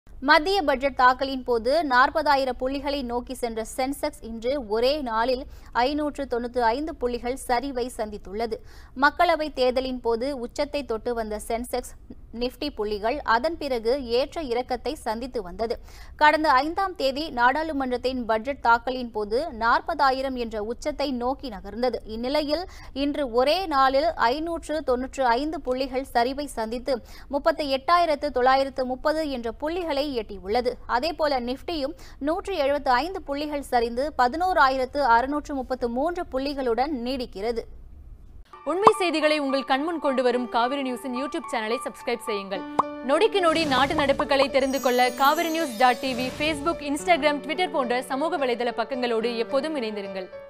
மத்திய பட்ஜெட் தாக்கலின் போது நாற்பதாயிரம் புள்ளிகளை நோக்கி சென்ற சென்செக்ஸ் இன்று ஒரே நாளில் ஐநூற்று தொண்ணூற்று ஐந்து புள்ளிகள் சரிவை சந்தித்துள்ளது மக்களவைத் தேர்தலின் போது உச்சத்தை தொட்டு வந்த சென்செக்ஸ் நிப்டி புள்ளிகள் அதன் பிறகு ஏற்ற இறக்கத்தை சந்தித்து வந்தது கடந்த ஐந்தாம் தேதி நாடாளுமன்றத்தின் பட்ஜெட் தாக்கலின் போது நாற்பதாயிரம் என்ற உச்சத்தை நோக்கி நகர்ந்தது இந்நிலையில் இன்று ஒரே நாளில் ஐநூற்று தொன்னூற்று ஐந்து புள்ளிகள் சரிவை சந்தித்து முப்பத்தி எட்டாயிரத்து தொள்ளாயிரத்து முப்பது என்ற புள்ளிகளை எட்டியுள்ளது அதேபோல நிப்டியும் நூற்று எழுபத்து ஐந்து புள்ளிகள் சரிந்து பதினோராயிரத்து அறுநூற்று முப்பத்து மூன்று புள்ளிகளுடன் நீடிக்கிறது உண்மை செய்திகளை உங்கள் கண்முன் கொண்டு வரும் காவிரி நியூஸின் யூடியூப் சேனலை சப்ஸ்கிரைப் செய்யுங்கள் நொடிக்கு நொடி நாட்டு நடப்புகளை தெரிந்து கொள்ள Kaveri news dot TV Facebook Instagram Twitter போன்ற சமூக வலைதள பக்கங்களோடு எப்போதும் இணைந்திருங்கள்